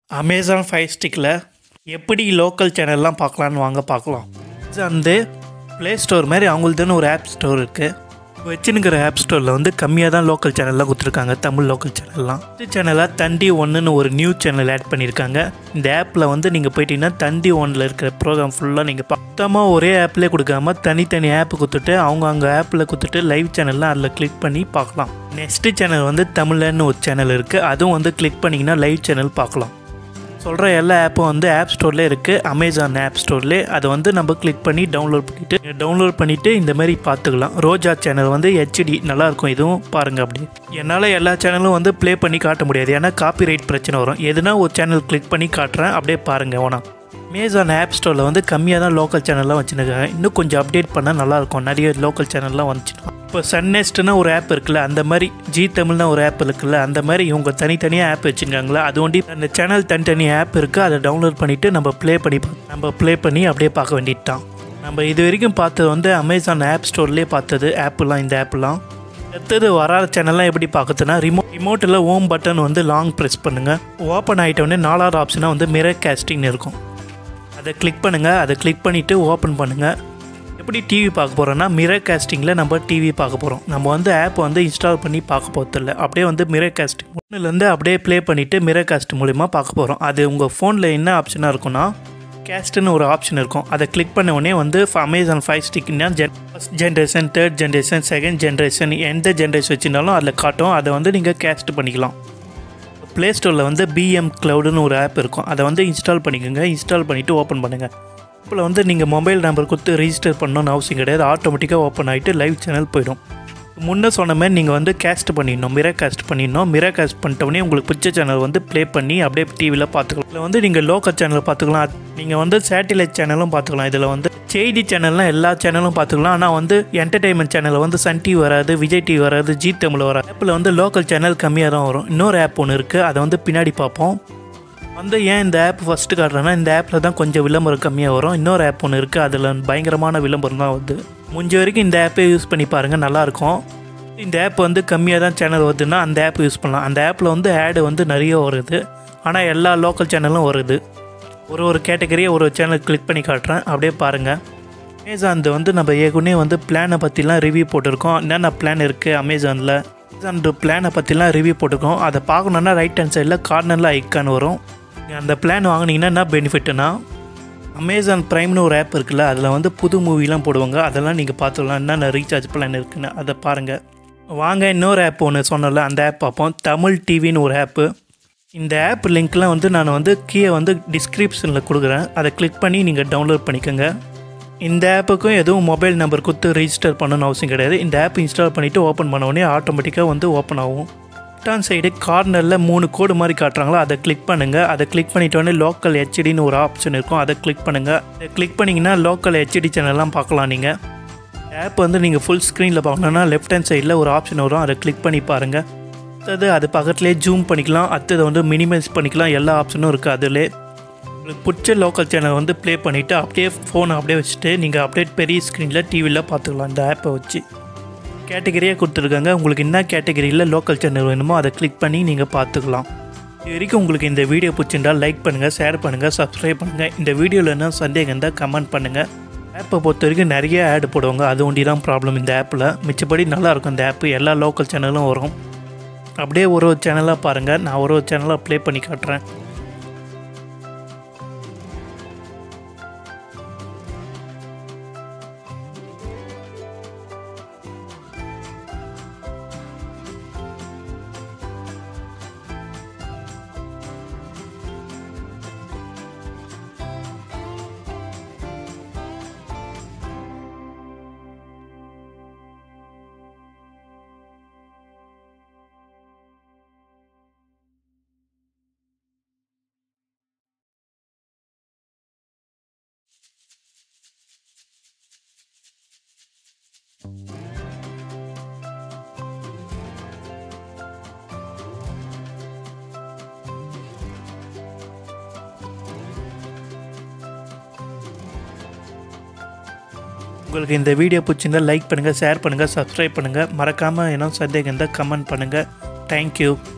Amazon five ஸ்டிக்கில் எப்படி local சேனல்லாம் பார்க்கலான்னு வாங்க பார்க்கலாம் இது வந்து ப்ளே ஸ்டோர் மாதிரி அவங்களுதுன்னு ஒரு ஆப் ஸ்டோர் இருக்குது வச்சுனுக்கிற ஆப் ஸ்டோரில் வந்து கம்மியாக தான் லோக்கல் சேனல்லாம் கொடுத்துருக்காங்க தமிழ் லோக்கல் சேனல்லாம் இது சேனலாக தண்டி ஒன்றுன்னு ஒரு நியூஸ் சேனல் ஆட் பண்ணியிருக்காங்க இந்த ஆப்பில் வந்து நீங்கள் போயிட்டீங்கன்னா தண்டி ஒன்னில் இருக்கிற ப்ரோக்ராம் ஃபுல்லாக நீங்கள் மொத்தமாக ஒரே ஆப்லேயே கொடுக்காம தனித்தனி ஆப் கொடுத்துட்டு அவங்க அங்கே ஆப்பில் கொடுத்துட்டு லைவ் சேனல்லாம் அதில் கிளிக் பண்ணி பார்க்கலாம் நெக்ஸ்ட் சேனல் வந்து தமிழ்னு ஒரு சேனல் இருக்குது அதுவும் வந்து கிளிக் பண்ணிங்கன்னா லைவ் சேனல் பார்க்கலாம் சொல்கிற எல்லா ஆப்பும் வந்து ஆப் ஸ்டோர்லேயே இருக்குது அமேசான் ஆப் ஸ்டோர்லேயே அதை வந்து நம்ம கிளிக் பண்ணி டவுன்லோட் பண்ணிவிட்டு டவுன்லோட் பண்ணிவிட்டு இந்த மாதிரி பார்த்துக்கலாம் ரோஜா சேனல் வந்து ஹெச்டி நல்லாயிருக்கும் இதுவும் பாருங்கள் அப்படி என்னால் எல்லா சேனலும் வந்து ப்ளே பண்ணி காட்ட முடியாது ஏன்னா காப்பிரைட் பிரச்சனை வரும் எதுனா ஒரு சேனல் கிளிக் பண்ணி காட்டுறேன் அப்படியே பாருங்கள் ஓனா அமேசான் ஆப் ஸ்டோரில் வந்து கம்மியாக தான் லோக்கல் சேனல்லாம் வச்சுருக்காங்க இன்னும் கொஞ்சம் அப்டேட் பண்ணால் நல்லாயிருக்கும் நிறைய லோக்கல் சேனல்லாம் வந்துச்சுன்னா இப்போ சன்னெஸ்ட்னா ஒரு ஆப் இருக்குல்ல அந்த மாதிரி ஜி தமிழ்னா ஒரு ஆப் இருக்குல்ல அந்த மாதிரி இவங்க தனித்தனியாக ஆப் வச்சுருக்காங்களா அது ஒண்டி அந்த சேனல் தனித்தனி ஆப் இருக்குது அதை டவுன்லோட் பண்ணிவிட்டு நம்ம ப்ளே பண்ணி பா- நம்ம ப்ளே பண்ணி அப்படியே பார்க்க வேண்டியது தான் நம்ம இது வரைக்கும் பார்த்தது வந்து அமேசான் ஆப் ஸ்டோர்லேயே பார்த்தது ஆப்லாம் இந்த ஆப்லாம் அடுத்தது வராத சேனல்லாம் எப்படி பார்க்குதுன்னா ரிமோட் ரிமோட்டில் ஹோம் பட்டன் வந்து லாங் ப்ரெஸ் பண்ணுங்கள் ஓப்பன் ஆகிட்டோடனே நாலாவது ஆப்ஷனாக வந்து மிரர் கேஸ்டிங்னு இருக்கும் அதை கிளிக் பண்ணுங்கள் அதை கிளிக் பண்ணிவிட்டு ஓப்பன் பண்ணுங்கள் எப்படி டிவி பார்க்க போகிறோன்னா மிரர் கேஸ்டிங்கில் நம்ம டிவி பார்க்க போகிறோம் நம்ம வந்து ஆப் வந்து இன்ஸ்டால் பண்ணி பார்க்க போகிறதில்ல அப்படியே வந்து மிரர் கேஸ்டிங் ஒன்றுலேருந்து அப்படியே ப்ளே பண்ணிவிட்டு மிரர் கேஸ்ட் மூலிமா பார்க்க போகிறோம் அது உங்கள் ஃபோனில் என்ன ஆப்ஷனாக இருக்கும்னா கேஸ்ட்டுன்னு ஒரு ஆப்ஷன் இருக்கும் அதை கிளிக் பண்ண உடனே வந்து அமேசான் ஃபைவ் ஸ்டிக்னா gen first generation third generation second generation எந்த ஜென்ரேஷன் வச்சுருந்தாலும் அதில் காட்டும் அதை வந்து நீங்கள் கேஸ்ட் பண்ணிக்கலாம் ப்ளே ஸ்டோரில் வந்து பிஎம் க்ளவுடுன்னு ஒரு ஆப் இருக்கும் அதை வந்து இன்ஸ்டால் பண்ணிக்கோங்க இன்ஸ்டால் பண்ணிவிட்டு ஓப்பன் பண்ணுங்கள் ஆப்பில் வந்து நீங்கள் மொபைல் நம்பர் கொடுத்து ரெஜிஸ்டர் பண்ணணும்னு அவசியம் கிடையாது ஆட்டோமேட்டிக்காக ஓப்பன் ஆகிட்டு லைவ் சேனல் போயிடும் முன்ன சொன்ன மாதிரி நீங்கள் வந்து கேஸ்ட் பண்ணிடணும் மிரா கேஸ்ட் பண்ணிடணும் மிரா கேஸ்ட் பண்ணிட்டோடனே உங்களுக்கு பிடிச்ச சேனல் வந்து ப்ளே பண்ணி அப்படியே டிவியில் பார்த்துக்கலாம் இதில் வந்து நீங்கள் லோக்கல் சேனல் பார்த்துக்கலாம் நீங்கள் வந்து சேட்டிலைட் சேனலும் பார்த்துக்கலாம் இதில் வந்து செய்தி சேனல்லாம் எல்லா சேனலும் பார்த்துக்கலாம் ஆனால் வந்து என்டர்டைன்மெண்ட் சேனலில் வந்து சன் டிவி வராது விஜய் டிவி வராது ஜி தமிழ் வராது ஆப்பில் வந்து லோக்கல் சேனல் கம்மியாக தான் வரும் இன்னொரு ஆப் ஒன்று இருக்குது அதை வந்து பின்னாடி பார்ப்போம் வந்து ஏன் இந்த ஆப் ஃபஸ்ட்டு காட்டுறேன்னா இந்த ஆப்பில் தான் கொஞ்சம் விளம்பரம் கம்மியாக வரும் இன்னொரு ஆப் ஒன்று இருக்குது அதில் பயங்கரமான விளம்பரம் தான் வருது முடிஞ்ச வரைக்கும் இந்த ஆப்பை யூஸ் பண்ணி பாருங்கள் நல்லாயிருக்கும் இந்த ஆப் வந்து கம்மியாக தான் சேனல் வருதுன்னா அந்த ஆப் யூஸ் பண்ணலாம் அந்த ஆப்பில் வந்து ஆடு வந்து நிறைய வருது ஆனால் எல்லா லோக்கல் சேனலும் வருது ஒரு ஒரு கேட்டகரியை ஒரு சேனல் கிளிக் பண்ணி காட்டுறேன் அப்படியே பாருங்கள் அமேசான் வந்து நம்ம ஏற்கனவே வந்து பிளானை பற்றிலாம் ரிவ்யூ போட்டிருக்கோம் என்னென்ன பிளான் இருக்குது அமேசானில் அமேசான் பிளானை பற்றிலாம் ரிவ்யூ போட்டிருக்கோம் அதை பார்க்கணுன்னா ரைட் ஹேண்ட் சைடில் கார்னரில் ஐக்கான் வரும் நீங்கள் அந்த பிளான் வாங்குனீங்கன்னா என்ன பெனிஃபிட்னா அமேசான் ப்ரைம்னு ஒரு ஆப் இருக்குல்ல அதில் வந்து புது மூவிலாம் போடுவாங்க அதெல்லாம் நீங்கள் பார்த்துக்கலாம் என்னென்ன ரீசார்ஜ் பிளான் இருக்குன்னு அதை பாருங்கள் வாங்க இன்னொரு ஆப் ஒன்று சொன்னல அந்த ஆப் பார்ப்போம் தமிழ் டிவின்னு ஒரு ஆப்பு இந்த ஆப் லிங்க்லாம் வந்து நான் வந்து கீழே வந்து டிஸ்கிரிப்ஷனில் கொடுக்குறேன் அதை கிளிக் பண்ணி நீங்கள் டவுன்லோட் பண்ணிக்கோங்க இந்த ஆப்புக்கும் எதுவும் மொபைல் நம்பர் கொடுத்து ரெஜிஸ்டர் பண்ணணும்னு அவசியம் கிடையாது இந்த ஆப் இன்ஸ்டால் பண்ணிவிட்டு ஓப்பன் பண்ண உடனே ஆட்டோமேட்டிக்காக வந்து ஓப்பன் ஆகும் லெஃப்ட் ஹேண்ட் சைடு கார்னரில் மூணு கோடு மாதிரி காட்டுறாங்களோ அதை கிளிக் பண்ணுங்கள் அதை கிளிக் பண்ணிட்டோடனே லோக்கல் ஹெச்டின்னு ஒரு ஆப்ஷன் இருக்கும் அதை கிளிக் பண்ணுங்கள் அதை கிளிக் பண்ணிங்கன்னா லோக்கல் ஹெச்டி சேனல்லாம் பார்க்கலாம் நீங்கள் ஆப் வந்து நீங்கள் ஃபுல் ஸ்க்ரீனில் பார்க்கணுன்னா லெஃப்ட் ஹேண்ட் சைடில் ஒரு ஆப்ஷன் வரும் அதை கிளிக் பண்ணி பாருங்கள் அடுத்தது அது பக்கத்துலேயே ஜூம் பண்ணிக்கலாம் அடுத்தது வந்து மினிமைஸ் பண்ணிக்கலாம் எல்லா ஆப்ஷனும் இருக்குது அதிலே உங்களுக்கு பிடிச்ச லோக்கல் சேனல் வந்து ப்ளே பண்ணிவிட்டு அப்படியே ஃபோனை அப்படியே வச்சுட்டு நீங்கள் அப்படியே பெரிய ஸ்க்ரீனில் டிவியில் பார்த்துக்கலாம் இந்த ஆப்பை வச்சு கேட்டகரியாக கொடுத்துருக்காங்க உங்களுக்கு என்ன கேட்டகரியில் லோக்கல் சேனல் வேணுமோ அதை கிளிக் பண்ணி நீங்கள் பார்த்துக்கலாம் இது வரைக்கும் உங்களுக்கு இந்த வீடியோ பிடிச்சிருந்தால் லைக் பண்ணுங்கள் ஷேர் பண்ணுங்கள் சப்ஸ்கிரைப் பண்ணுங்கள் இந்த வீடியோவில் என்ன சந்தேகம் இருந்தால் கமெண்ட் பண்ணுங்கள் ஆப்பை பொறுத்த வரைக்கும் நிறைய ஆட் போடுவாங்க அது ஒண்டி தான் ப்ராப்ளம் இந்த ஆப்பில் மிச்சப்படி நல்லாயிருக்கும் இந்த ஆப்பு எல்லா லோக்கல் சேனலும் வரும் அப்படியே ஒரு ஒரு சேனலாக பாருங்கள் நான் ஒரு ஒரு சேனலாக ப்ளே பண்ணி காட்டுறேன் உங்களுக்கு இந்த வீடியோ பிடிச்சிருந்தா லைக் பண்ணுங்கள் ஷேர் பண்ணுங்கள் சப்ஸ்கிரைப் பண்ணுங்கள் மறக்காமல் என்ன சந்தேகம் இருந்தால் கமெண்ட் பண்ணுங்கள் தேங்க்யூ